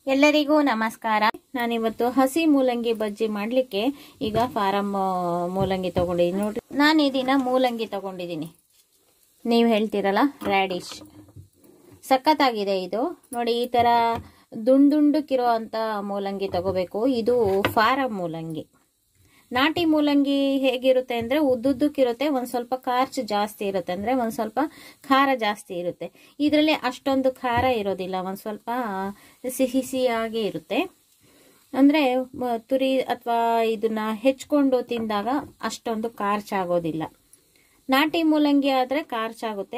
ಎಲ್ಲರಿಗೂ ನಮಸ್ಕಾರ ನಾನಿವತ್ತು ಹಸಿ ಮೂಲಂಗಿ ಬಜ್ಜಿ ಮಾಡಲಿಕ್ಕೆ ಈಗ ಫಾರಂ ಆ, ಮೂಲಂಗಿ ತಗೊಂಡಿದ್ದೀನಿ ನೋಡಿ ನಾನು ಈ ದಿನ ಮೂಲಂಗಿ ತಗೊಂಡಿದ್ದೀನಿ ನೀವು ಹೇಳ್ತೀರಲ್ಲ ರ್ಯಾಡಿಶ್ ಸಖತ್ತಾಗಿದೆ ಇದು ನೋಡಿ ಈ ಥರ ದುಂಡ್ ದುಂಡಕ್ಕಿರೋ ಅಂಥ ಮೂಲಂಗಿ ತಗೋಬೇಕು ಇದು ಫಾರಂ ಮೂಲಂಗಿ ನಾಟಿ ಮೂಲಂಗಿ ಹೇಗಿರುತ್ತೆ ಅಂದರೆ ಉದ್ದುದ್ದಕ್ಕಿರುತ್ತೆ ಒಂದು ಸ್ವಲ್ಪ ಖಾರ್ಚ್ ಜಾಸ್ತಿ ಇರುತ್ತೆ ಅಂದರೆ ಒಂದು ಸ್ವಲ್ಪ ಖಾರ ಜಾಸ್ತಿ ಇರುತ್ತೆ ಇದರಲ್ಲಿ ಅಷ್ಟೊಂದು ಖಾರ ಇರೋದಿಲ್ಲ ಒಂದು ಸ್ವಲ್ಪ ಸಿಹಿ ಸಿಹಿಯಾಗಿ ಇರುತ್ತೆ ಅಂದರೆ ತುರಿ ಅಥವಾ ಇದನ್ನ ಹೆಚ್ಕೊಂಡು ತಿಂದಾಗ ಅಷ್ಟೊಂದು ಖಾರ್ಚ್ ಆಗೋದಿಲ್ಲ ನಾಟಿ ಮೂಲಂಗಿ ಆದರೆ ಖಾರ್ಚ್ ಆಗುತ್ತೆ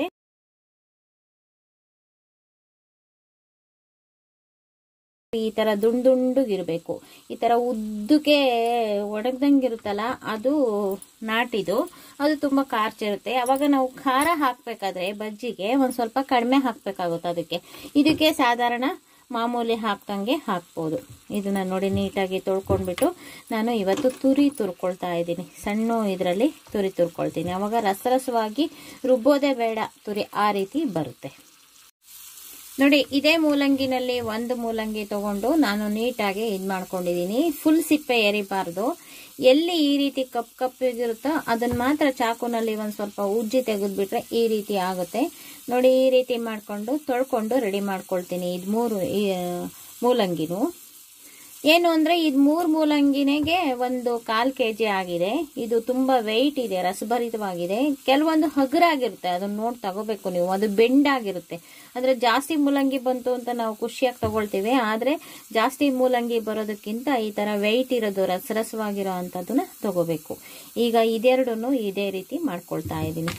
ಈ ತರ ದುಂಡ್ ದುಂಡುಗಿರ್ಬೇಕು ಈ ತರ ಉದ್ದಕ್ಕೆ ಒಣಗ್ದಂಗಿರುತ್ತಲ್ಲ ಅದು ನಾಟಿದು ಅದು ತುಂಬಾ ಖಾರ್ಚ ಇರುತ್ತೆ ಅವಾಗ ನಾವು ಖಾರ ಹಾಕ್ಬೇಕಾದ್ರೆ ಬಜ್ಜಿಗೆ ಒಂದ್ ಸ್ವಲ್ಪ ಕಡಿಮೆ ಹಾಕ್ಬೇಕಾಗುತ್ತೆ ಅದಕ್ಕೆ ಇದಕ್ಕೆ ಸಾಧಾರಣ ಮಾಮೂಲಿ ಹಾಕ್ದಂಗೆ ಹಾಕ್ಬೋದು ಇದನ್ನ ನೋಡಿ ನೀಟಾಗಿ ತೊಳ್ಕೊಂಡ್ಬಿಟ್ಟು ನಾನು ಇವತ್ತು ತುರಿ ತುರ್ಕೊಳ್ತಾ ಇದ್ದೀನಿ ಸಣ್ಣ ಇದರಲ್ಲಿ ತುರಿ ತುರ್ಕೊಳ್ತೀನಿ ಅವಾಗ ರಸರಸವಾಗಿ ರುಬ್ಬೋದೇ ಬೇಡ ತುರಿ ಆ ರೀತಿ ಬರುತ್ತೆ ನೋಡಿ ಇದೇ ಮೂಲಂಗಿನಲ್ಲಿ ಒಂದು ಮೂಲಂಗಿ ತಗೊಂಡು ನಾನು ನೀಟಾಗಿ ಇದು ಮಾಡ್ಕೊಂಡಿದ್ದೀನಿ ಫುಲ್ ಸಿಪ್ಪೆ ಎರಿಬಾರ್ದು ಎಲ್ಲಿ ಈ ರೀತಿ ಕಪ್ ಕಪ್ಪಿಗಿರುತ್ತೋ ಅದನ್ನ ಮಾತ್ರ ಚಾಕುನಲ್ಲಿ ಒಂದು ಸ್ವಲ್ಪ ಉಜ್ಜಿ ತೆಗೆದ್ಬಿಟ್ರೆ ಈ ರೀತಿ ಆಗುತ್ತೆ ನೋಡಿ ಈ ರೀತಿ ಮಾಡಿಕೊಂಡು ತೊಳ್ಕೊಂಡು ರೆಡಿ ಮಾಡ್ಕೊಳ್ತೀನಿ ಇದು ಮೂರು ಈ ಮೂಲಂಗಿನೂ ಏನು ಅಂದರೆ ಇದು ಮೂರು ಮೂಲಂಗಿನೆಗೆ ಒಂದು ಕಾಲು ಕೆ ಜಿ ಆಗಿದೆ ಇದು ತುಂಬ ವೆಯ್ಟ್ ಇದೆ ರಸಭರಿತವಾಗಿದೆ ಕೆಲವೊಂದು ಹಗುರಾಗಿರುತ್ತೆ ಅದನ್ನ ನೋಡಿ ತಗೋಬೇಕು ನೀವು ಅದು ಬೆಂಡಾಗಿರುತ್ತೆ ಅಂದರೆ ಜಾಸ್ತಿ ಮೂಲಂಗಿ ಬಂತು ಅಂತ ನಾವು ಖುಷಿಯಾಗಿ ತಗೊಳ್ತೀವಿ ಆದರೆ ಜಾಸ್ತಿ ಮೂಲಂಗಿ ಬರೋದಕ್ಕಿಂತ ಈ ಥರ ವೆಯ್ಟ್ ಇರೋದು ರಸರಸವಾಗಿರೋ ಅಂಥದ್ದನ್ನ ತಗೋಬೇಕು ಈಗ ಇದೆರಡನ್ನು ಇದೇ ರೀತಿ ಮಾಡ್ಕೊಳ್ತಾ ಇದ್ದೀನಿ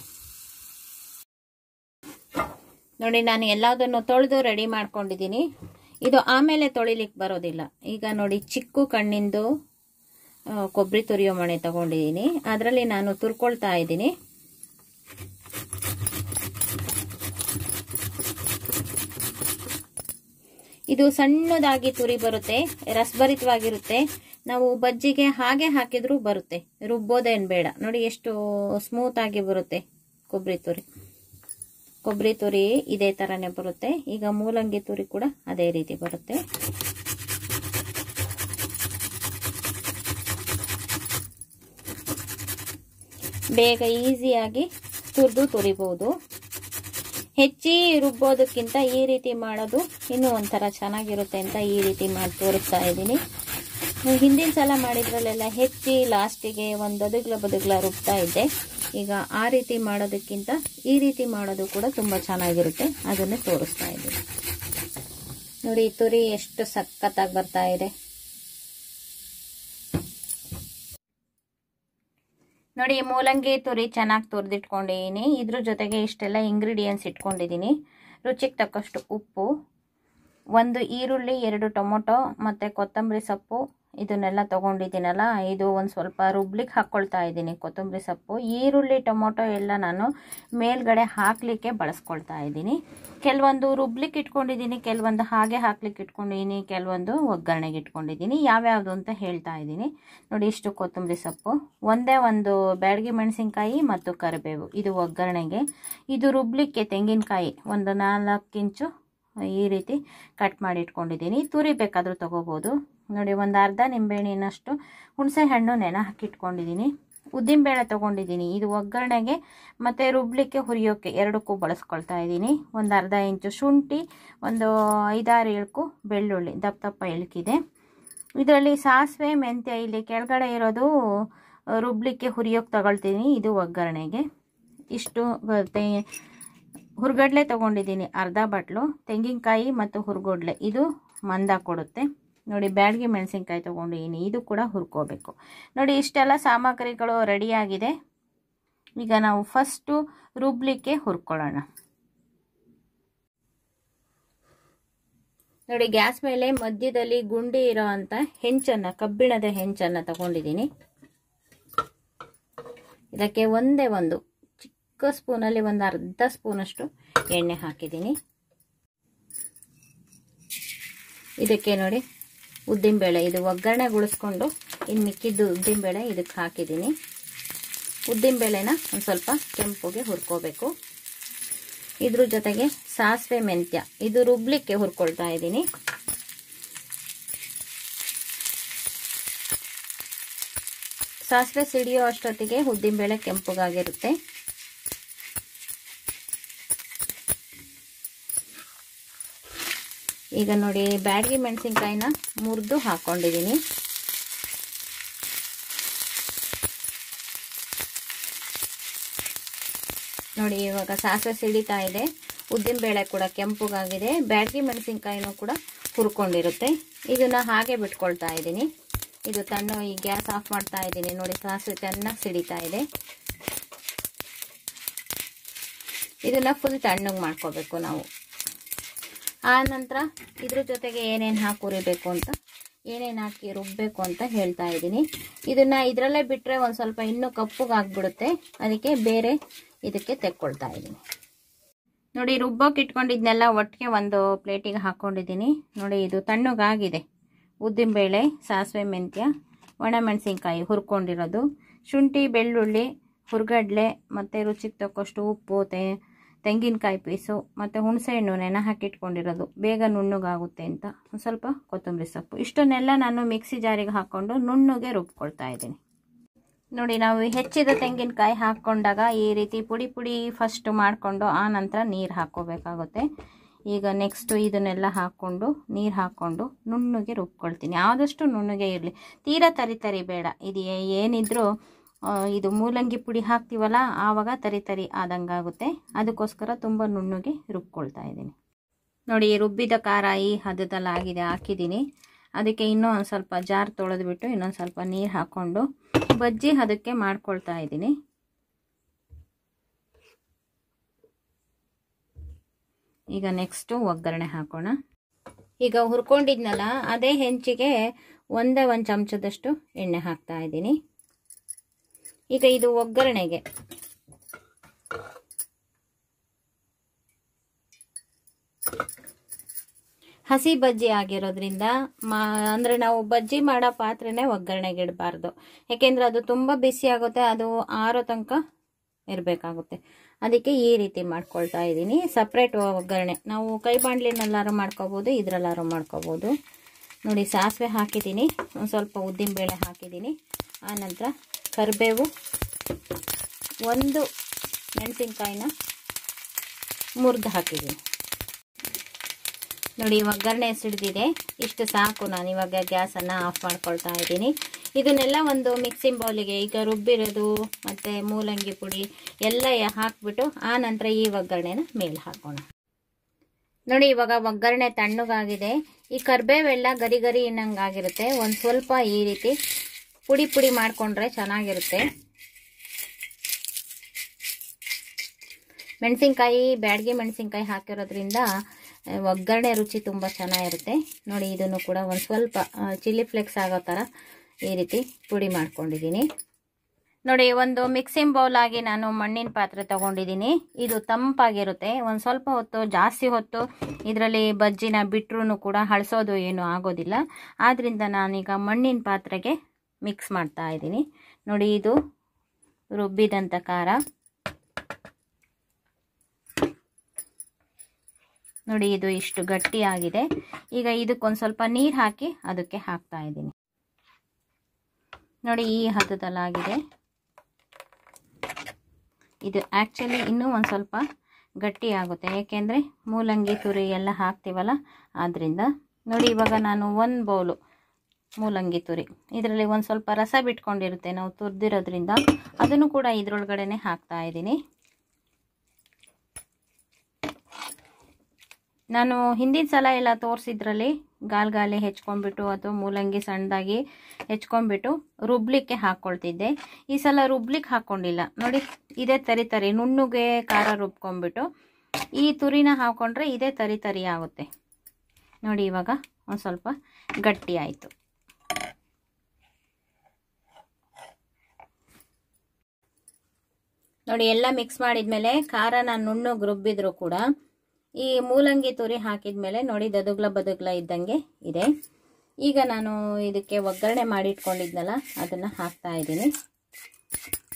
ನೋಡಿ ನಾನು ಎಲ್ಲದನ್ನು ತೊಳೆದು ರೆಡಿ ಮಾಡ್ಕೊಂಡಿದ್ದೀನಿ ಇದು ಆಮೇಲೆ ತೊಳಿಲಿಕ್ಕೆ ಬರೋದಿಲ್ಲ ಈಗ ನೋಡಿ ಚಿಕ್ಕು ಕಣ್ಣಿಂದು ಕೊಬ್ಬರಿ ತುರಿಯೋ ಮಣೆ ತಗೊಂಡಿದ್ದೀನಿ ಅದರಲ್ಲಿ ನಾನು ತುರ್ಕೊಳ್ತಾ ಇದ್ದೀನಿ ಇದು ಸಣ್ಣದಾಗಿ ತುರಿ ಬರುತ್ತೆ ರಸಭರಿತವಾಗಿರುತ್ತೆ ನಾವು ಬಜ್ಜಿಗೆ ಹಾಗೆ ಹಾಕಿದ್ರೂ ಬರುತ್ತೆ ರುಬ್ಬೋದೇನು ಬೇಡ ನೋಡಿ ಎಷ್ಟು ಸ್ಮೂತ್ ಆಗಿ ಬರುತ್ತೆ ಕೊಬ್ಬರಿ ತುರಿ ಕೊಬ್ಬರಿ ತುರಿ ಇದೇ ಥರನೇ ಬರುತ್ತೆ ಈಗ ಮೂಲಂಗಿ ತುರಿ ಕೂಡ ಅದೇ ರೀತಿ ಬರುತ್ತೆ ಬೇಗ ಈಸಿಯಾಗಿ ತುರಿದು ತುರಿಬಹುದು ಹೆಚ್ಚಿ ರುಬ್ಬೋದಕ್ಕಿಂತ ಈ ರೀತಿ ಮಾಡೋದು ಇನ್ನೂ ಒಂಥರ ಚೆನ್ನಾಗಿರುತ್ತೆ ಅಂತ ಈ ರೀತಿ ಮಾಡಿ ತೋರಿಸ್ತಾ ಇದ್ದೀನಿ ಹಿಂದಿನ ಸಲ ಮಾಡಿದ್ರಲ್ಲೆಲ್ಲ ಹೆಚ್ಚಿ ಲಾಸ್ಟಿಗೆ ಒಂದು ಬದುಗ್ಲ ಬದುಗ್ಲ ರುಬ್ತಾ ಇದ್ದೆ ಈಗ ಆ ರೀತಿ ಮಾಡೋದಕ್ಕಿಂತ ಈ ರೀತಿ ಮಾಡೋದು ಕೂಡ ತುಂಬ ಚೆನ್ನಾಗಿರುತ್ತೆ ಅದನ್ನೇ ತೋರಿಸ್ತಾ ಇದ್ದೀನಿ ನೋಡಿ ತುರಿ ಎಷ್ಟು ಸಖತ್ತಾಗಿ ಬರ್ತಾ ಇದೆ ನೋಡಿ ಮೂಲಂಗಿ ತುರಿ ಚೆನ್ನಾಗಿ ತುರಿದಿಟ್ಕೊಂಡಿದ್ದೀನಿ ಇದ್ರ ಜೊತೆಗೆ ಇಷ್ಟೆಲ್ಲ ಇಂಗ್ರೀಡಿಯೆಂಟ್ಸ್ ಇಟ್ಕೊಂಡಿದ್ದೀನಿ ರುಚಿಗೆ ತಕ್ಕಷ್ಟು ಉಪ್ಪು ಒಂದು ಈರುಳ್ಳಿ ಎರಡು ಟೊಮೊಟೊ ಮತ್ತು ಕೊತ್ತಂಬರಿ ಸೊಪ್ಪು ಇದನ್ನೆಲ್ಲ ತೊಗೊಂಡಿದ್ದೀನಲ್ಲ ಇದು ಒಂದು ಸ್ವಲ್ಪ ರುಬ್ಲಿಕ್ಕೆ ಹಾಕ್ಕೊಳ್ತಾ ಇದ್ದೀನಿ ಕೊತ್ತಂಬರಿ ಸೊಪ್ಪು ಈರುಳ್ಳಿ ಟೊಮೊಟೊ ಎಲ್ಲ ನಾನು ಮೇಲ್ಗಡೆ ಹಾಕಲಿಕ್ಕೆ ಬಳಸ್ಕೊಳ್ತಾ ಇದ್ದೀನಿ ಕೆಲವೊಂದು ರುಬ್ಲಿಕ್ಕೆ ಇಟ್ಕೊಂಡಿದ್ದೀನಿ ಕೆಲವೊಂದು ಹಾಗೆ ಹಾಕ್ಲಿಕ್ಕೆ ಇಟ್ಕೊಂಡಿದ್ದೀನಿ ಕೆಲವೊಂದು ಒಗ್ಗರಣೆಗೆ ಇಟ್ಕೊಂಡಿದ್ದೀನಿ ಯಾವ್ಯಾವುದು ಅಂತ ಹೇಳ್ತಾ ಇದ್ದೀನಿ ನೋಡಿ ಇಷ್ಟು ಕೊತ್ತಂಬರಿ ಸೊಪ್ಪು ಒಂದೇ ಒಂದು ಬ್ಯಾಡಗಿ ಮೆಣಸಿನ್ಕಾಯಿ ಮತ್ತು ಕರಿಬೇವು ಇದು ಒಗ್ಗರಣೆಗೆ ಇದು ರುಬ್ಲಿಕ್ಕೆ ತೆಂಗಿನಕಾಯಿ ಒಂದು ನಾಲ್ಕು ಇಂಚು ಈ ರೀತಿ ಕಟ್ ಮಾಡಿ ಇಟ್ಕೊಂಡಿದ್ದೀನಿ ತುರಿ ಬೇಕಾದರೂ ತೊಗೋಬೋದು ನೋಡಿ ಒಂದು ಅರ್ಧ ನಿಂಬೆಹಣ್ಣಿನಷ್ಟು ಹುಣಸೆ ಹಣ್ಣು ನೆನೆ ಹಾಕಿಟ್ಕೊಂಡಿದ್ದೀನಿ ಉದ್ದಿನಬೇಳೆ ತೊಗೊಂಡಿದ್ದೀನಿ ಇದು ಒಗ್ಗರಣೆಗೆ ಮತ್ತು ರುಬ್ಲಿಕ್ಕೆ ಹುರಿಯೋಕ್ಕೆ ಎರಡಕ್ಕೂ ಬಳಸ್ಕೊಳ್ತಾ ಇದ್ದೀನಿ ಒಂದು ಅರ್ಧ ಇಂಚು ಶುಂಠಿ ಒಂದು ಐದಾರು ಇಳ್ಕು ಬೆಳ್ಳುಳ್ಳಿ ದಪ್ಪ ದಪ್ಪ ಇಳ್ಕಿದೆ ಇದರಲ್ಲಿ ಸಾಸಿವೆ ಮೆಂತ್ಯ ಇಲ್ಲಿ ಕೆಳಗಡೆ ಇರೋದು ರುಬ್ಲಿಕ್ಕೆ ಹುರಿಯೋಕ್ಕೆ ತಗೊಳ್ತೀನಿ ಇದು ಒಗ್ಗರಣೆಗೆ ಇಷ್ಟು ತೆ ಹುರ್ಗಡ್ಲೆ ತೊಗೊಂಡಿದ್ದೀನಿ ಅರ್ಧ ಬಟ್ಲು ತೆಂಗಿನಕಾಯಿ ಮತ್ತು ಹುರ್ಗಡ್ಲೆ ಇದು ಮಂದ ಕೊಡುತ್ತೆ ನೋಡಿ ಬ್ಯಾಡಗಿ ಮೆಣಸಿನ್ಕಾಯಿ ತೊಗೊಂಡಿದ್ದೀನಿ ಇದು ಕೂಡ ಹುರ್ಕೋಬೇಕು ನೋಡಿ ಇಷ್ಟೆಲ್ಲ ಸಾಮಗ್ರಿಗಳು ರೆಡಿಯಾಗಿದೆ ಈಗ ನಾವು ಫಸ್ಟು ರುಬ್ಲಿಕ್ಕೆ ಹುರ್ಕೊಳ್ಳೋಣ ನೋಡಿ ಗ್ಯಾಸ್ ಮೇಲೆ ಮಧ್ಯದಲ್ಲಿ ಗುಂಡಿ ಇರೋ ಅಂಥ ಹೆಂಚನ್ನು ಕಬ್ಬಿಣದ ಹೆಂಚನ್ನು ತಗೊಂಡಿದ್ದೀನಿ ಇದಕ್ಕೆ ಒಂದೇ ಒಂದು ಚಿಕ್ಕ ಸ್ಪೂನಲ್ಲಿ ಒಂದು ಅರ್ಧ ಸ್ಪೂನಷ್ಟು ಎಣ್ಣೆ ಹಾಕಿದ್ದೀನಿ ಇದಕ್ಕೆ ನೋಡಿ ಉದ್ದಿನಬೇಳೆ ಇದು ಒಗ್ಗರಣೆಗೊಳಿಸ್ಕೊಂಡು ಇನ್ನು ಮಿಕ್ಕಿದ್ದು ಉದ್ದಿನಬೇಳೆ ಇದಕ್ಕೆ ಹಾಕಿದ್ದೀನಿ ಉದ್ದಿನಬೇಳೆನ ಒಂದು ಸ್ವಲ್ಪ ಕೆಂಪುಗೆ ಹುರ್ಕೋಬೇಕು ಇದ್ರ ಜೊತೆಗೆ ಸಾಸಿವೆ ಮೆಂತ್ಯ ಇದು ರುಬ್ಲಿಕ್ಕೆ ಹುರ್ಕೊಳ್ತಾ ಇದ್ದೀನಿ ಸಾಸಿವೆ ಸಿಡಿಯೋ ಅಷ್ಟೊತ್ತಿಗೆ ಉದ್ದಿನಬೇಳೆ ಕೆಂಪಗಾಗಿರುತ್ತೆ ಈಗ ನೋಡಿ ಬ್ಯಾಡಗಿ ಮೆಣಸಿನ್ಕಾಯಿನ ಮುರಿದು ಹಾಕ್ಕೊಂಡಿದ್ದೀನಿ ನೋಡಿ ಇವಾಗ ಸಾಸಿವೆ ಸಿಡಿತಾ ಇದೆ ಉದ್ದಿನಬೇಳೆ ಕೂಡ ಕೆಂಪುಗಾಗಿದೆ ಬ್ಯಾಡಗಿ ಮೆಣಸಿನ್ಕಾಯಿನೂ ಕೂಡ ಹುರ್ಕೊಂಡಿರುತ್ತೆ ಇದನ್ನು ಹಾಗೆ ಬಿಟ್ಕೊಳ್ತಾ ಇದ್ದೀನಿ ಇದು ತಣ್ಣು ಈ ಗ್ಯಾಸ್ ಆಫ್ ಮಾಡ್ತಾ ಇದ್ದೀನಿ ನೋಡಿ ಸಾಸಿವೆ ಚೆನ್ನಾಗಿ ಸಿಡಿತಾ ಇದೆ ಇದನ್ನು ಫುಲ್ ತಣ್ಣಗೆ ಮಾಡ್ಕೋಬೇಕು ನಾವು ಆ ನಂತರ ಇದ್ರ ಜೊತೆಗೆ ಏನೇನು ಹಾಕಿ ಹುರಿಬೇಕು ಅಂತ ಏನೇನು ಹಾಕಿ ರುಬ್ಬಬೇಕು ಅಂತ ಹೇಳ್ತಾ ಇದ್ದೀನಿ ಇದನ್ನು ಇದರಲ್ಲೇ ಬಿಟ್ಟರೆ ಒಂದು ಸ್ವಲ್ಪ ಇನ್ನೂ ಕಪ್ಪಗೆ ಆಗಿಬಿಡುತ್ತೆ ಅದಕ್ಕೆ ಬೇರೆ ಇದಕ್ಕೆ ತೆಕ್ಕೊಳ್ತಾ ಇದ್ದೀನಿ ನೋಡಿ ರುಬ್ಬೋಕೆ ಇಟ್ಕೊಂಡಿದ್ನೆಲ್ಲ ಒಟ್ಟಿಗೆ ಒಂದು ಪ್ಲೇಟಿಗೆ ಹಾಕ್ಕೊಂಡಿದ್ದೀನಿ ನೋಡಿ ಇದು ತಣ್ಣಗಾಗಿದೆ ಉದ್ದಿನಬೇಳೆ ಸಾಸಿವೆ ಮೆಂತ್ಯ ಒಣಮೆಣಸಿನ್ಕಾಯಿ ಹುರ್ಕೊಂಡಿರೋದು ಶುಂಠಿ ಬೆಳ್ಳುಳ್ಳಿ ಹುರ್ಗಡ್ಲೆ ಮತ್ತು ರುಚಿಗೆ ತಕ್ಕಷ್ಟು ಉಪ್ಪು ತೆ ತೆಂಗಿನಕಾಯಿ ಪೀಸು ಮತ್ತು ಹುಣಸೆಹಣ್ಣು ನೆನೆ ಹಾಕಿಟ್ಕೊಂಡಿರೋದು ಬೇಗ ನುಣ್ಣಗಾಗುತ್ತೆ ಅಂತ ಒಂದು ಸ್ವಲ್ಪ ಕೊತ್ತಂಬರಿ ಸೊಪ್ಪು ಇಷ್ಟನ್ನೆಲ್ಲ ನಾನು ಮಿಕ್ಸಿ ಜಾರಿಗೆ ಹಾಕ್ಕೊಂಡು ನುಣ್ಣಗೆ ರುಬ್ಕೊಳ್ತಾ ಇದ್ದೀನಿ ನೋಡಿ ನಾವು ಹೆಚ್ಚಿದ ತೆಂಗಿನಕಾಯಿ ಹಾಕ್ಕೊಂಡಾಗ ಈ ರೀತಿ ಪುಡಿ ಪುಡಿ ಫಸ್ಟ್ ಮಾಡಿಕೊಂಡು ಆ ನಂತರ ನೀರು ಹಾಕ್ಕೋಬೇಕಾಗುತ್ತೆ ಈಗ ನೆಕ್ಸ್ಟು ಇದನ್ನೆಲ್ಲ ಹಾಕ್ಕೊಂಡು ನೀರು ಹಾಕ್ಕೊಂಡು ನುಣ್ಣಗೆ ರುಬ್ಕೊಳ್ತೀನಿ ಆದಷ್ಟು ನುಣ್ಣಗೆ ಇರಲಿ ತೀರಾ ತರಿ ತರಿ ಬೇಡ ಇದು ಏನಿದ್ರೂ ಇದು ಮೂಲಂಗಿ ಪುಡಿ ಹಾಕ್ತೀವಲ್ಲ ಆವಾಗ ತರಿ ತರಿ ಆದಂಗಾಗುತ್ತೆ ಅದಕ್ಕೋಸ್ಕರ ತುಂಬ ನುಣ್ಣಗೆ ರುಬ್ಕೊಳ್ತಾ ಇದ್ದೀನಿ ನೋಡಿ ರುಬ್ಬಿದ ಖಾರ ಈ ಹದದಲ್ಲಿ ಆಗಿದೆ ಹಾಕಿದ್ದೀನಿ ಅದಕ್ಕೆ ಇನ್ನೂ ಒಂದು ಸ್ವಲ್ಪ ಜಾರ್ ತೊಳೆದ್ಬಿಟ್ಟು ಇನ್ನೊಂದು ಸ್ವಲ್ಪ ನೀರು ಹಾಕ್ಕೊಂಡು ಬಜ್ಜಿ ಅದಕ್ಕೆ ಮಾಡ್ಕೊಳ್ತಾ ಇದ್ದೀನಿ ಈಗ ನೆಕ್ಸ್ಟು ಒಗ್ಗರಣೆ ಹಾಕೋಣ ಈಗ ಹುರ್ಕೊಂಡಿದ್ನಲ್ಲ ಅದೇ ಹೆಂಚಿಗೆ ಒಂದೇ ಒಂದು ಚಮಚದಷ್ಟು ಎಣ್ಣೆ ಹಾಕ್ತಾ ಇದ್ದೀನಿ ಈಗ ಇದು ಒಗ್ಗರಣೆಗೆ ಹಸಿ ಬಜ್ಜಿ ಆಗಿರೋದ್ರಿಂದ ಮಾ ಅಂದರೆ ನಾವು ಬಜ್ಜಿ ಮಾಡೋ ಪಾತ್ರೆನೇ ಒಗ್ಗರಣೆಗೆ ಇಡಬಾರ್ದು ಯಾಕೆಂದರೆ ಅದು ತುಂಬ ಬಿಸಿ ಆಗುತ್ತೆ ಅದು ಆರೋ ತನಕ ಇರಬೇಕಾಗುತ್ತೆ ಅದಕ್ಕೆ ಈ ರೀತಿ ಮಾಡ್ಕೊಳ್ತಾ ಇದ್ದೀನಿ ಸಪ್ರೇಟ್ ಒಗ್ಗರಣೆ ನಾವು ಕೈ ಬಾಂಡ್ಲಿನಲ್ಲಾರು ಮಾಡ್ಕೋಬೋದು ಇದರಲ್ಲಾರು ಮಾಡ್ಕೋಬೋದು ನೋಡಿ ಸಾಸಿವೆ ಹಾಕಿದ್ದೀನಿ ಒಂದು ಸ್ವಲ್ಪ ಉದ್ದಿನಬೇಳೆ ಹಾಕಿದ್ದೀನಿ ಆನಂತರ ಕರಿಬೇವು ಒಂದು ಮೆಣಸಿನ್ಕಾಯಿನ ಮುರಿದು ಹಾಕಿದ್ದೀನಿ ನೋಡಿ ಒಗ್ಗರಣೆ ಸಿಡಿದಿದೆ ಇಷ್ಟು ಸಾಕು ನಾನು ಇವಾಗ ಗ್ಯಾಸನ್ನು ಆಫ್ ಮಾಡ್ಕೊಳ್ತಾ ಇದ್ದೀನಿ ಇದನ್ನೆಲ್ಲ ಒಂದು ಮಿಕ್ಸಿಂಗ್ ಬೌಲಿಗೆ ಈಗ ರುಬ್ಬಿರೋದು ಮತ್ತು ಮೂಲಂಗಿ ಪುಡಿ ಎಲ್ಲ ಹಾಕ್ಬಿಟ್ಟು ಆ ನಂತರ ಈ ಒಗ್ಗರಣೆನ ಮೇಲೆ ಹಾಕೋಣ ನೋಡಿ ಇವಾಗ ಒಗ್ಗರಣೆ ತಣ್ಣಗಾಗಿದೆ ಈ ಕರ್ಬೇವೆಲ್ಲ ಗರಿ ಗರಿ ಇನ್ನಂಗಾಗಿರುತ್ತೆ ಒಂದು ಸ್ವಲ್ಪ ಈ ರೀತಿ ಪುಡಿ ಪುಡಿ ಮಾಡಿಕೊಂಡ್ರೆ ಚೆನ್ನಾಗಿರುತ್ತೆ ಮೆಣಸಿನ್ಕಾಯಿ ಬ್ಯಾಡಗಿ ಮೆಣಸಿನ್ಕಾಯಿ ಹಾಕಿರೋದ್ರಿಂದ ಒಗ್ಗರಣೆ ರುಚಿ ತುಂಬ ಚೆನ್ನಾಗಿರುತ್ತೆ ನೋಡಿ ಇದನ್ನು ಕೂಡ ಒಂದು ಸ್ವಲ್ಪ ಚಿಲ್ಲಿ ಫ್ಲೇಕ್ಸ್ ಆಗೋ ಥರ ಈ ರೀತಿ ಪುಡಿ ಮಾಡ್ಕೊಂಡಿದ್ದೀನಿ ನೋಡಿ ಒಂದು ಮಿಕ್ಸಿಂಗ್ ಬೌಲ್ ಆಗಿ ನಾನು ಮಣ್ಣಿನ ಪಾತ್ರೆ ತಗೊಂಡಿದ್ದೀನಿ ಇದು ತಂಪಾಗಿರುತ್ತೆ ಒಂದು ಸ್ವಲ್ಪ ಹೊತ್ತು ಜಾಸ್ತಿ ಹೊತ್ತು ಇದರಲ್ಲಿ ಬಜ್ಜಿನ ಬಿಟ್ಟರು ಕೂಡ ಹಳಸೋದು ಏನು ಆಗೋದಿಲ್ಲ ಆದ್ದರಿಂದ ನಾನೀಗ ಮಣ್ಣಿನ ಪಾತ್ರೆಗೆ ಮಿಕ್ಸ್ ಮಾಡ್ತಾ ಇದ್ದೀನಿ ನೋಡಿ ಇದು ರುಬ್ಬಿದಂಥ ಖಾರ ನೋಡಿ ಇದು ಇಷ್ಟು ಗಟ್ಟಿಯಾಗಿದೆ ಈಗ ಇದಕ್ಕೊಂದು ಸ್ವಲ್ಪ ನೀರು ಹಾಕಿ ಅದಕ್ಕೆ ಹಾಕ್ತಾ ಇದ್ದೀನಿ ನೋಡಿ ಈ ಹದದಲ್ಲಾಗಿದೆ ಇದು ಆ್ಯಕ್ಚುಲಿ ಇನ್ನೂ ಒಂದು ಸ್ವಲ್ಪ ಗಟ್ಟಿ ಆಗುತ್ತೆ ಏಕೆಂದರೆ ಮೂಲಂಗಿ ತುರಿ ಎಲ್ಲ ಹಾಕ್ತೀವಲ್ಲ ಆದ್ದರಿಂದ ನೋಡಿ ಇವಾಗ ನಾನು ಒಂದು ಬೌಲು ಮೂಲಂಗಿ ತುರಿ ಇದರಲ್ಲಿ ಒಂದು ಸ್ವಲ್ಪ ರಸ ಬಿಟ್ಕೊಂಡಿರುತ್ತೆ ನಾವು ತುರಿದಿರೋದ್ರಿಂದ ಅದನ್ನು ಕೂಡ ಇದರೊಳಗಡೆನೆ ಹಾಕ್ತಾ ಇದ್ದೀನಿ ನಾನು ಹಿಂದಿನ ಸಲ ಎಲ್ಲ ತೋರಿಸಿದ್ರಲ್ಲಿ ಗಾಲ್ಗಾಲಿ ಹೆಚ್ಕೊಂಡ್ಬಿಟ್ಟು ಅಥವಾ ಮೂಲಂಗಿ ಸಣ್ಣದಾಗಿ ಹೆಚ್ಕೊಂಡ್ಬಿಟ್ಟು ರುಬ್ಲಿಕ್ಕೆ ಹಾಕ್ಕೊಳ್ತಿದ್ದೆ ಈ ಸಲ ರುಬ್ಲಿಕ್ಕೆ ಹಾಕ್ಕೊಂಡಿಲ್ಲ ನೋಡಿ ಇದೇ ತರಿ ತರಿ ನುಣ್ಣಗೆ ಖಾರ ರುಬ್ಕೊಂಡ್ಬಿಟ್ಟು ಈ ತುರಿನ ಹಾಕ್ಕೊಂಡ್ರೆ ಇದೇ ತರಿ ತರಿ ಆಗುತ್ತೆ ನೋಡಿ ಇವಾಗ ಒಂದು ಸ್ವಲ್ಪ ಗಟ್ಟಿ ಆಯಿತು ನೋಡಿ ಎಲ್ಲ ಮಿಕ್ಸ್ ಮಾಡಿದ್ಮೇಲೆ ಖಾರನ ನುಣ್ಣಗೆ ರುಬ್ಬಿದ್ರು ಕೂಡ ಈ ಮೂಲಂಗಿ ತುರಿ ಹಾಕಿದ ಮೇಲೆ ನೋಡಿ ದದುಗ್ಲ ಬದುಗ್ಲ ಇದ್ದಂಗೆ ಇದೆ ಈಗ ನಾನು ಇದಕ್ಕೆ ಒಗ್ಗರಣೆ ಮಾಡಿಟ್ಕೊಂಡಿದ್ನಲ್ಲ ಅದನ್ನು ಹಾಕ್ತಾ ಇದ್ದೀನಿ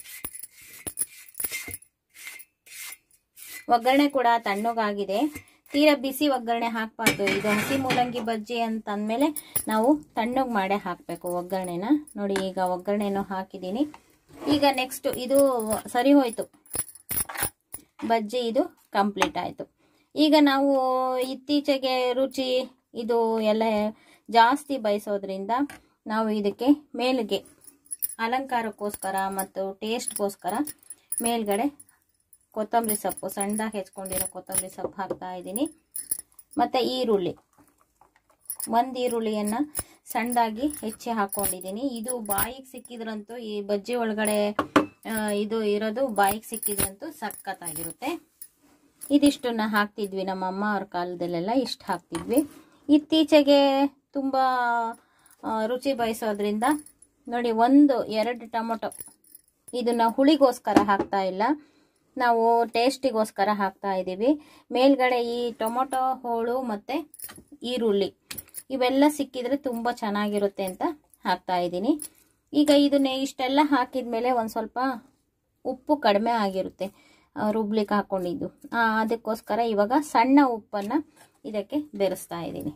ಒಗ್ಗರಣೆ ಕೂಡ ತಣ್ಣಗಾಗಿದೆ ತೀರಾ ಬಿಸಿ ಒಗ್ಗರಣೆ ಹಾಕಬಾರ್ದು ಇದು ಹಸಿ ಮೂಲಂಗಿ ಬಜ್ಜಿ ಅಂತ ಅಂದಮೇಲೆ ನಾವು ತಣ್ಣಗೆ ಮಾಡೇ ಹಾಕಬೇಕು ಒಗ್ಗರಣೆನ ನೋಡಿ ಈಗ ಒಗ್ಗರಣೆನೂ ಹಾಕಿದ್ದೀನಿ ಈಗ ನೆಕ್ಸ್ಟ್ ಇದು ಸರಿ ಹೋಯಿತು ಬಜ್ಜಿ ಇದು ಕಂಪ್ಲೀಟ್ ಆಯಿತು ಈಗ ನಾವು ಇತ್ತೀಚೆಗೆ ರುಚಿ ಇದು ಎಲ್ಲ ಜಾಸ್ತಿ ಬಯಸೋದ್ರಿಂದ ನಾವು ಇದಕ್ಕೆ ಮೇಲ್ಗೆ ಅಲಂಕಾರಕ್ಕೋಸ್ಕರ ಮತ್ತು ಟೇಸ್ಟ್ಗೋಸ್ಕರ ಮೇಲ್ಗಡೆ ಕೊತ್ತಂಬರಿ ಸೊಪ್ಪು ಸಣ್ಣದಾಗಿ ಹೆಚ್ಕೊಂಡಿರೋ ಕೊತ್ತಂಬರಿ ಸೊಪ್ಪು ಹಾಕ್ತಾ ಇದ್ದೀನಿ ಮತ್ತು ಈರುಳ್ಳಿ ಒಂದು ಈರುಳ್ಳಿಯನ್ನು ಸಣ್ಣದಾಗಿ ಹೆಚ್ಚಿ ಹಾಕ್ಕೊಂಡಿದ್ದೀನಿ ಇದು ಬಾಯಿಗೆ ಸಿಕ್ಕಿದ್ರಂತೂ ಈ ಬಜ್ಜಿ ಒಳಗಡೆ ಆ, ಇದು ಇರೋದು ಬಾಯಿಗೆ ಸಿಕ್ಕಿದ್ರಂತೂ ಸಖತ್ತಾಗಿರುತ್ತೆ ಇದಿಷ್ಟನ್ನ ಹಾಕ್ತಿದ್ವಿ ನಮ್ಮ ಅಮ್ಮ ಅವ್ರ ಕಾಲದಲ್ಲೆಲ್ಲ ಇಷ್ಟು ಹಾಕ್ತಿದ್ವಿ ಇತ್ತೀಚೆಗೆ ತುಂಬ ಆ, ರುಚಿ ಬಯಸೋದ್ರಿಂದ ನೋಡಿ ಒಂದು ಎರಡು ಟೊಮೊಟೊ ಇದನ್ನ ಹುಳಿಗೋಸ್ಕರ ಹಾಕ್ತಾ ಇಲ್ಲ ನಾವು ಟೇಸ್ಟಿಗೋಸ್ಕರ ಹಾಕ್ತಾ ಇದ್ದೀವಿ ಮೇಲ್ಗಡೆ ಈ ಟೊಮೊಟೊ ಹೋಳು ಮತ್ತು ಈರುಳ್ಳಿ ಇವೆಲ್ಲ ಸಿಕ್ಕಿದ್ರೆ ತುಂಬ ಚೆನ್ನಾಗಿರುತ್ತೆ ಅಂತ ಹಾಕ್ತಾ ಇದ್ದೀನಿ ಈಗ ಇದನ್ನ ಇಷ್ಟೆಲ್ಲ ಹಾಕಿದ ಮೇಲೆ ಒಂದು ಸ್ವಲ್ಪ ಉಪ್ಪು ಕಡಿಮೆ ಆಗಿರುತ್ತೆ ಆ, ರುಬ್ಲಿಕ್ಕೆ ಹಾಕ್ಕೊಂಡಿದ್ದು ಆ, ಅದಕ್ಕೋಸ್ಕರ ಇವಾಗ ಸಣ್ಣ ಉಪ್ಪನ್ನು ಇದಕ್ಕೆ ಬೆರೆಸ್ತಾ ಇದ್ದೀನಿ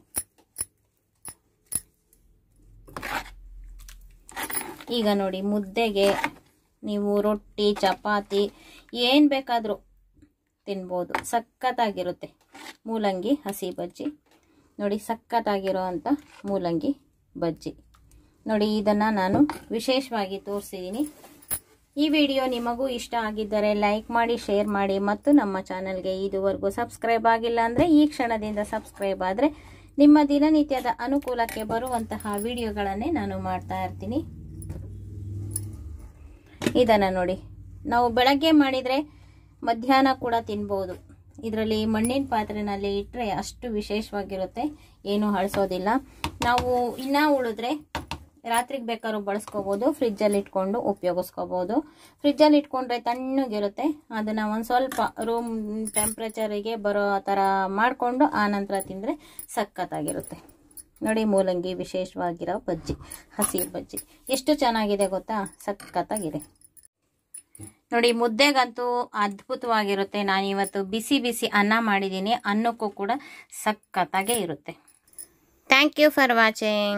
ಈಗ ನೋಡಿ ಮುದ್ದೆಗೆ ನೀವು ರೊಟ್ಟಿ ಚಪಾತಿ ಏನು ಬೇಕಾದರೂ ತಿನ್ಬೋದು ಸಖತ್ತಾಗಿರುತ್ತೆ ಮೂಲಂಗಿ ಹಸಿ ಬಜ್ಜಿ ನೋಡಿ ಸಖತ್ತಾಗಿರೋ ಅಂಥ ಮೂಲಂಗಿ ಬಜ್ಜಿ ನೋಡಿ ಇದನ್ನು ನಾನು ವಿಶೇಷವಾಗಿ ತೋರಿಸಿದ್ದೀನಿ ಈ ವಿಡಿಯೋ ನಿಮಗೂ ಇಷ್ಟ ಆಗಿದ್ದರೆ ಲೈಕ್ ಮಾಡಿ ಶೇರ್ ಮಾಡಿ ಮತ್ತು ನಮ್ಮ ಚಾನಲ್ಗೆ ಇದುವರೆಗೂ ಸಬ್ಸ್ಕ್ರೈಬ್ ಆಗಿಲ್ಲ ಅಂದರೆ ಈ ಕ್ಷಣದಿಂದ ಸಬ್ಸ್ಕ್ರೈಬ್ ಆದರೆ ನಿಮ್ಮ ದಿನನಿತ್ಯದ ಅನುಕೂಲಕ್ಕೆ ಬರುವಂತಹ ವಿಡಿಯೋಗಳನ್ನೇ ನಾನು ಮಾಡ್ತಾ ಇರ್ತೀನಿ ಇದನ್ನು ನೋಡಿ ನಾವು ಬೆಳಗ್ಗೆ ಮಾಡಿದರೆ ಮಧ್ಯಾಹ್ನ ಕೂಡ ತಿನ್ಬೋದು ಇದರಲ್ಲಿ ಮಣ್ಣಿನ ಪಾತ್ರೆನಲ್ಲಿ ಇಟ್ಟರೆ ಅಷ್ಟು ವಿಶೇಷವಾಗಿರುತ್ತೆ ಏನೂ ಅಳಿಸೋದಿಲ್ಲ ನಾವು ಇನ್ನೂ ಉಳಿದ್ರೆ ರಾತ್ರಿಗೆ ಬೇಕಾದ್ರೂ ಬಳಸ್ಕೋಬೋದು ಫ್ರಿಜ್ಜಲ್ಲಿ ಇಟ್ಕೊಂಡು ಉಪಯೋಗಿಸ್ಕೋಬೋದು ಫ್ರಿಜ್ಜಲ್ಲಿ ಇಟ್ಕೊಂಡ್ರೆ ತಣ್ಣಗಿರುತ್ತೆ ಅದನ್ನು ಒಂದು ಸ್ವಲ್ಪ ರೂಮ್ ಟೆಂಪ್ರೇಚರಿಗೆ ಬರೋ ಥರ ಮಾಡಿಕೊಂಡು ಆನಂತರ ತಿಂದರೆ ಸಖತ್ತಾಗಿರುತ್ತೆ ನೋಡಿ ಮೂಲಂಗಿ ವಿಶೇಷವಾಗಿರೋ ಬಜ್ಜಿ ಹಸಿ ಬಜ್ಜಿ ಎಷ್ಟು ಚೆನ್ನಾಗಿದೆ ಗೊತ್ತಾ ಸಖತ್ತಾಗಿದೆ ನೋಡಿ ಮುದ್ದೆಗಂತೂ ಅದ್ಭುತವಾಗಿರುತ್ತೆ ನಾನಿವತ್ತು ಬಿಸಿ ಬಿಸಿ ಅನ್ನ ಮಾಡಿದ್ದೀನಿ ಅನ್ನಕ್ಕೂ ಕೂಡ ಸಖತ್ತಾಗೇ ಇರುತ್ತೆ ಥ್ಯಾಂಕ್ ಯು ಫಾರ್ ವಾಚಿಂಗ್